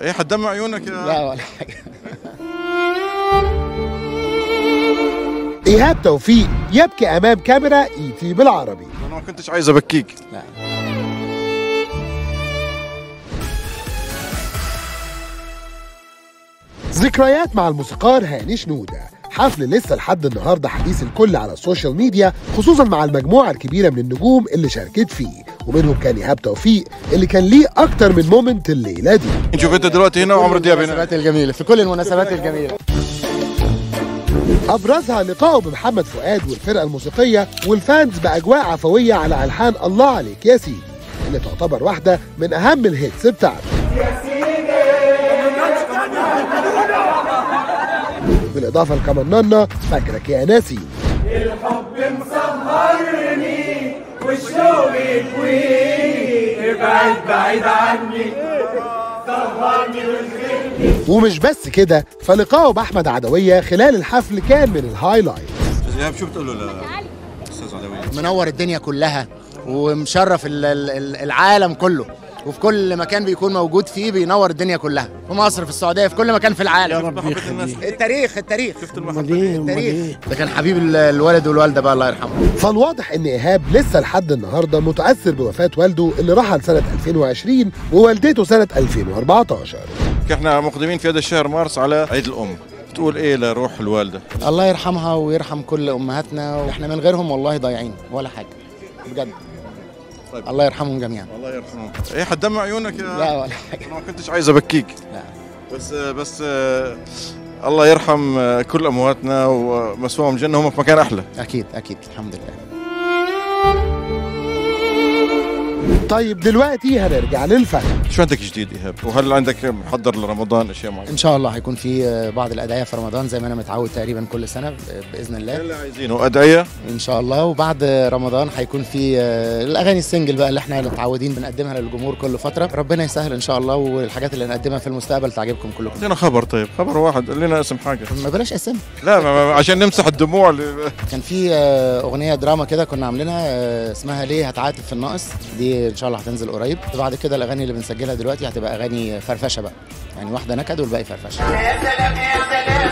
ايه حتدمع عيونك يا لا ولا حاجه إيهاب توفيق يبكي أمام كاميرا إي تي بالعربي انا ما كنتش عايز ابكيك لا ذكريات مع الموسيقار هاني شنودة حفل لسه لحد النهارده حديث الكل على السوشيال ميديا خصوصا مع المجموعه الكبيره من النجوم اللي شاركت فيه ومنهم كان ايهاب توفيق اللي كان ليه اكتر من مومنت الليله دي نشوف انت دلوقتي هنا وعمرو دياب هنا المناسبات الجميله في كل المناسبات الجميله ابرزها لقائه بمحمد فؤاد والفرقه الموسيقيه والفانز باجواء عفويه على الحان الله عليك يا سيدي اللي تعتبر واحده من اهم الهيتس بتاعته بالاضافه لكمانانا فاكرك يا ناسين ومش بس كده فلقائه باحمد عدويه خلال الحفل كان من الهايلايت ايهاب شو بتقول له لاستاذ عدويه منور الدنيا كلها ومشرف ال- ال- العالم كله وفي كل مكان بيكون موجود فيه بينور الدنيا كلها في مصر في السعوديه في كل مكان في العالم محبة الناس التاريخ التاريخ شفت المحبة التاريخ ده كان حبيب ال- الولد والوالده بقى الله يرحمه فالواضح ان ايهاب لسه لحد النهارده متاثر بوفاه والده اللي رحل سنه 2020 ووالدته سنه 2014 احنا مقدمين في هذا الشهر مارس على عيد الام تقول ايه لروح الوالده الله يرحمها ويرحم كل امهاتنا واحنا من غيرهم والله ضايعين ولا حاجه بجد طيب. الله يرحمهم جميعا الله يرحمه ايه حتدمع عيونك يا لا ولا حاجه انا ما كنتش عايز ابكيك لا بس بس آه، الله يرحم آه، كل امواتنا ومسواهم جنه هم في مكان احلى اكيد اكيد الحمد لله طيب دلوقتي هنرجع للفن شو عندك جديد ايهاب وهل عندك محضر لرمضان اشياء معينه ان شاء الله هيكون في آه، بعض الادعيه في رمضان زي ما انا متعود تقريبا كل سنه ب- باذن الله اللي عايزينه ادعيه ان شاء الله وبعد رمضان هيكون في آه، الاغاني السنجل بقى اللي احنا متعودين بنقدمها للجمهور كل فتره ربنا يسهل ان شاء الله والحاجات اللي نقدمها في المستقبل تعجبكم كلكم اعطينا خبر طيب خبر واحد قول لنا اسم حاجه ما بلاش اسم لا ما ما عشان نمسح الدموع اللي كان في آه، اغنيه دراما كده كنا عاملينها آه، اسمها ليه هتعاتب في الناقص دي ان شاء الله هتنزل قريب بعد كده الاغاني اللي بنسجلها دلوقتي هتبقى اغاني فرفشه بقى يعني واحده نكد والباقي فرفشه يا سلام يا سلام